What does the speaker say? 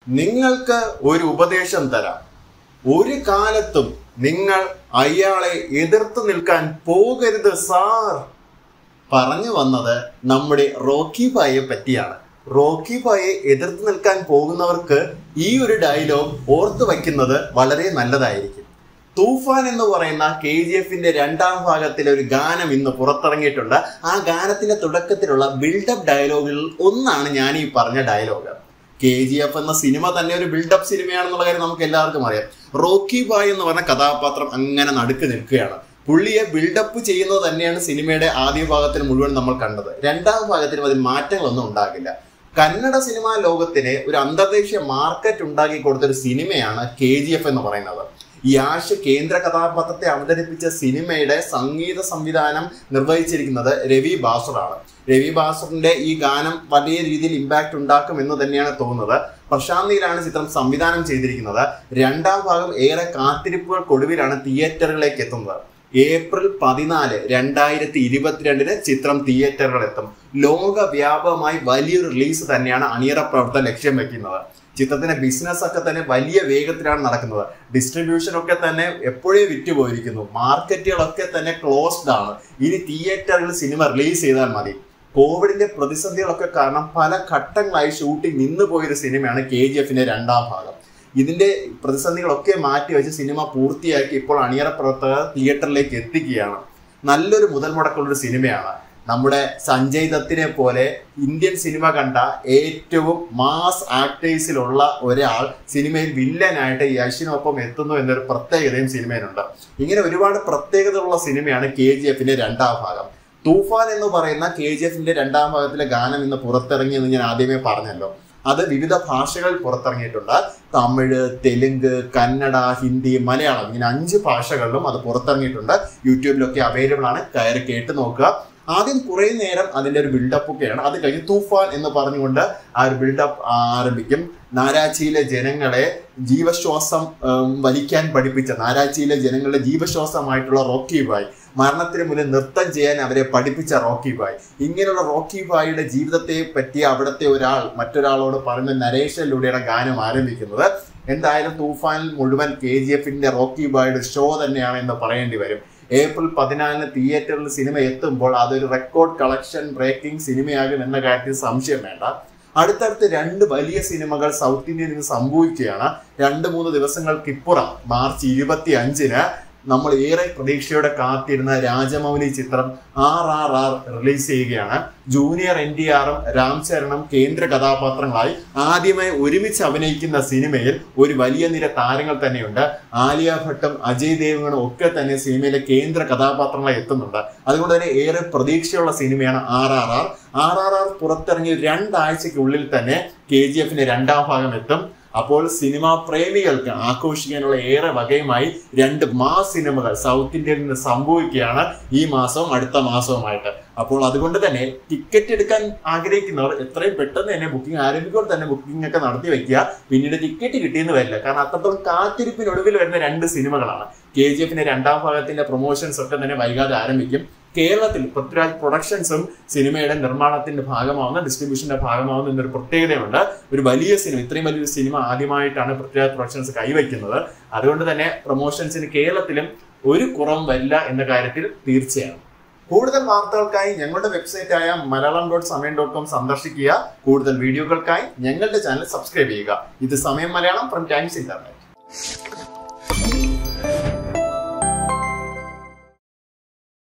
നിങ്ങൾക്ക് ഒരു ഉപദേശം തരാം ഒരു കാലത്തും നിങ്ങൾ അയാളെ എതിർത്ത് നിൽക്കാൻ പോകരുത് സാർ പറഞ്ഞു വന്നത് നമ്മുടെ റോക്കി ഭായിയെ പറ്റിയാണ് റോക്കി ഭായിയെ എതിർത്ത് നിൽക്കാൻ പോകുന്നവർക്ക് ഈ ഒരു ഡയലോഗ് ഓർത്തു വയ്ക്കുന്നത് വളരെ നല്ലതായിരിക്കും തൂഫാൻ എന്ന് പറയുന്ന കെ ജി എഫിന്റെ രണ്ടാം ഭാഗത്തിലെ ഒരു ഗാനം ഇന്ന് പുറത്തിറങ്ങിയിട്ടുണ്ട് ആ ഗാനത്തിന്റെ തുടക്കത്തിലുള്ള ബിൽഡപ്പ് ഡയലോഗുകളിൽ ഒന്നാണ് ഞാൻ ഈ പറഞ്ഞ ഡയലോഗ് കെ ജി എഫ് എന്ന സിനിമ തന്നെ ഒരു ബിൽഡപ്പ് സിനിമയാണെന്നുള്ള കാര്യം നമുക്ക് എല്ലാവർക്കും അറിയാം റോക്കി ബായ് എന്ന് പറഞ്ഞ കഥാപാത്രം അങ്ങനെ നടുക്ക് നിൽക്കുകയാണ് പുള്ളിയെ ബിൽഡപ്പ് ചെയ്യുന്നത് തന്നെയാണ് സിനിമയുടെ ആദ്യ ഭാഗത്തിൽ മുഴുവൻ നമ്മൾ കണ്ടത് രണ്ടാം ഭാഗത്തിലും അതിൽ മാറ്റങ്ങളൊന്നും ഉണ്ടാകില്ല കന്നഡ സിനിമാ ലോകത്തിന് ഒരു അന്തർദേശീയ മാർക്കറ്റ് ഉണ്ടാക്കി കൊടുത്ത ഒരു സിനിമയാണ് കെ ജി എഫ് എന്ന് പറയുന്നത് ഈ ആഷ് കേന്ദ്ര കഥാപാത്രത്തെ അവതരിപ്പിച്ച സിനിമയുടെ സംഗീത സംവിധാനം നിർവഹിച്ചിരിക്കുന്നത് രവി ബാസുറാണ് രവി ബാസുറിന്റെ ഈ ഗാനം വലിയ രീതിയിൽ ഇമ്പാക്ട് ഉണ്ടാക്കും എന്ന് തന്നെയാണ് തോന്നുന്നത് പ്രശാന്തിയിലാണ് ചിത്രം സംവിധാനം ചെയ്തിരിക്കുന്നത് രണ്ടാം ഭാഗം ഏറെ കാത്തിരിപ്പുകൾക്കൊടുവിലാണ് തിയേറ്ററുകളിലേക്ക് എത്തുന്നത് ഏപ്രിൽ പതിനാല് രണ്ടായിരത്തി ഇരുപത്തിരണ്ടിന് ചിത്രം തിയേറ്ററുകളെത്തും ലോകവ്യാപകമായി വലിയൊരു റിലീസ് തന്നെയാണ് അണിയറ പ്രവർത്തനം ലക്ഷ്യം വെക്കുന്നത് ചിത്രത്തിന്റെ ബിസിനസ് ഒക്കെ തന്നെ വലിയ വേഗത്തിലാണ് നടക്കുന്നത് ഡിസ്ട്രിബ്യൂഷൻ ഒക്കെ തന്നെ എപ്പോഴേ വിറ്റുപോയിരിക്കുന്നു മാർക്കറ്റുകളൊക്കെ തന്നെ ക്ലോസ്ഡ് ആണ് ഇനി തിയേറ്ററുകളിൽ സിനിമ റിലീസ് ചെയ്താൽ മതി കോവിഡിന്റെ പ്രതിസന്ധികളൊക്കെ കാരണം പല ഘട്ടങ്ങളായി ഷൂട്ടിംഗ് നിന്ന് പോയൊരു സിനിമയാണ് കെ ജി എഫിന്റെ രണ്ടാം ഭാഗം ഇതിന്റെ പ്രതിസന്ധികളൊക്കെ മാറ്റിവെച്ച് സിനിമ പൂർത്തിയാക്കി ഇപ്പോൾ അണിയറ പ്രവർത്തകർ തിയേറ്ററിലേക്ക് എത്തിക്കുകയാണ് നല്ലൊരു മുതൽ മുടക്കുള്ള ഒരു സിനിമയാണ് നമ്മുടെ സഞ്ജയ് ദത്തിനെ പോലെ ഇന്ത്യൻ സിനിമ കണ്ട ഏറ്റവും മാസ് ആക്ടേഴ്സിലുള്ള ഒരാൾ സിനിമയിൽ വില്ലനായിട്ട് യശിനൊപ്പം എത്തുന്നു എന്നൊരു പ്രത്യേകതയും സിനിമയിലുണ്ട് ഇങ്ങനെ ഒരുപാട് പ്രത്യേകതയുള്ള സിനിമയാണ് കെ ജി എഫിന്റെ രണ്ടാം ഭാഗം തൂഫാൻ എന്ന് പറയുന്ന കെ ജി എഫിന്റെ രണ്ടാം ഭാഗത്തിലെ ഗാനം ഇന്ന് പുറത്തിറങ്ങിയെന്ന് ഞാൻ ആദ്യമേ പറഞ്ഞല്ലോ അത് വിവിധ ഭാഷകളിൽ പുറത്തിറങ്ങിയിട്ടുണ്ട് തമിഴ് തെലുങ്ക് കന്നഡ ഹിന്ദി മലയാളം ഇങ്ങനെ അഞ്ച് ഭാഷകളിലും അത് പുറത്തിറങ്ങിയിട്ടുണ്ട് യൂട്യൂബിലൊക്കെ അവൈലബിൾ ആണ് കയറി കേട്ട് നോക്കുക ആദ്യം കുറേ നേരം അതിന്റെ ഒരു ബിൽഡപ്പ് ഒക്കെയാണ് അത് കഴിഞ്ഞ് തൂഫാൻ എന്ന് പറഞ്ഞുകൊണ്ട് ആ ഒരു ബിൽഡപ്പ് ആരംഭിക്കും നാരാച്ചിയിലെ ജനങ്ങളെ ജീവശ്വാസം ഉം, വലിക്കാൻ പഠിപ്പിച്ച നാരാച്ചിയിലെ ജനങ്ങളുടെ ജീവശ്വാസമായിട്ടുള്ള റോക്കി ബായ് മരണത്തിന് മുന്നിൽ നൃത്തം ചെയ്യാൻ അവരെ പഠിപ്പിച്ച റോക്കി ബായ് ഇങ്ങനെയുള്ള റോക്കി ബായിയുടെ ജീവിതത്തെ പറ്റി അവിടുത്തെ ഒരാൾ മറ്റൊരാളോട് പറഞ്ഞ നരേഷനിലൂടെയാണ് ഗാനം ആരംഭിക്കുന്നത് എന്തായാലും തൂഫാനിൽ മുഴുവൻ കെ ജി എഫിന്റെ റോക്കി ബായുടെ ഷോ തന്നെയാണ് എന്ന് പറയേണ്ടി വരും ഏപ്രിൽ പതിനാലിന് തിയേറ്ററിൽ സിനിമ എത്തുമ്പോൾ അതൊരു റെക്കോർഡ് കളക്ഷൻ ബ്രേക്കിംഗ് സിനിമയാകും എന്ന കാര്യത്തിൽ സംശയം വേണ്ട അടുത്തടുത്ത് രണ്ട് വലിയ സിനിമകൾ സൗത്ത് ഇന്ത്യയിൽ നിന്ന് സംഭവിക്കുകയാണ് രണ്ട് മൂന്ന് ദിവസങ്ങൾക്കിപ്പുറം മാർച്ച് ഇരുപത്തി അഞ്ചിന് നമ്മൾ ഏറെ പ്രതീക്ഷയോടെ കാത്തിരുന്ന രാജമൗലി ചിത്രം ആർ ആർ ആർ റിലീസ് ചെയ്യുകയാണ് ജൂനിയർ എൻ ടി ആറും രാം ചരണും കേന്ദ്ര കഥാപാത്രങ്ങളായി ആദ്യമായി ഒരുമിച്ച് അഭിനയിക്കുന്ന സിനിമയിൽ ഒരു വലിയ നിര താരങ്ങൾ തന്നെയുണ്ട് ആലിയ ഭട്ടും അജയ് ദേവഗണും ഒക്കെ തന്നെ സിനിമയിലെ കേന്ദ്ര കഥാപാത്രങ്ങളായി എത്തുന്നുണ്ട് അതുകൊണ്ട് തന്നെ ഏറെ പ്രതീക്ഷയുള്ള സിനിമയാണ് R R R R R R പുറത്തിറങ്ങിയ രണ്ടാഴ്ചയ്ക്കുള്ളിൽ തന്നെ കെ ജി എഫിന്റെ രണ്ടാം ഭാഗം എത്തും അപ്പോൾ സിനിമാ പ്രേമികൾക്ക് ആഘോഷിക്കാനുള്ള ഏറെ വകയുമായി രണ്ട് മാസ് സിനിമകൾ സൗത്ത് ഇന്ത്യയിൽ നിന്ന് സംഭവിക്കുകയാണ് ഈ മാസവും അടുത്ത മാസവുമായിട്ട് അപ്പോൾ അതുകൊണ്ട് തന്നെ ടിക്കറ്റ് എടുക്കാൻ ആഗ്രഹിക്കുന്നവർ എത്രയും പെട്ടെന്ന് തന്നെ ബുക്കിംഗ് ആരംഭിക്കുമ്പോൾ തന്നെ ബുക്കിംഗ് ഒക്കെ നടത്തി വെക്കുക പിന്നീട് ടിക്കറ്റ് കിട്ടിയെന്ന് വരില്ല കാരണം അത്രത്തോളം കാത്തിരിപ്പിനൊടുവിൽ വരുന്ന രണ്ട് സിനിമകളാണ് കെ ജി എഫിന്റെ രണ്ടാം ഭാഗത്തിന്റെ പ്രൊമോഷൻസ് ഒക്കെ തന്നെ വൈകാതെ ആരംഭിക്കും കേരളത്തിൽ പൃഥ്വിരാജ് പ്രൊഡക്ഷൻസും സിനിമയുടെ നിർമ്മാണത്തിന്റെ ഭാഗമാവുന്ന ഡിസ്ട്രിബ്യൂഷന്റെ ഭാഗമാവുന്ന എന്നൊരു പ്രത്യേകതയുണ്ട് ഒരു വലിയ സിനിമ ഇത്രയും വലിയൊരു സിനിമ ആദ്യമായിട്ടാണ് പൃഥ്വിരാജ് പ്രൊഡക്ഷൻസ് കൈവയ്ക്കുന്നത് അതുകൊണ്ട് തന്നെ പ്രൊമോഷൻസിന് കേരളത്തിലും ഒരു കുറവും വരില്ല എന്ന കാര്യത്തിൽ തീർച്ചയാണ് കൂടുതൽ വാർത്തകൾക്കായി ഞങ്ങളുടെ വെബ്സൈറ്റ് ആയ Malayalam dot Samayam dot com സന്ദർശിക്കുക കൂടുതൽ വീഡിയോകൾക്കായി ഞങ്ങളുടെ ചാനൽ സബ്സ്ക്രൈബ് ചെയ്യുക ഇത് സമയം മലയാളം ഫ്രം ടൈംസ് ഇന്റർനെറ്റ്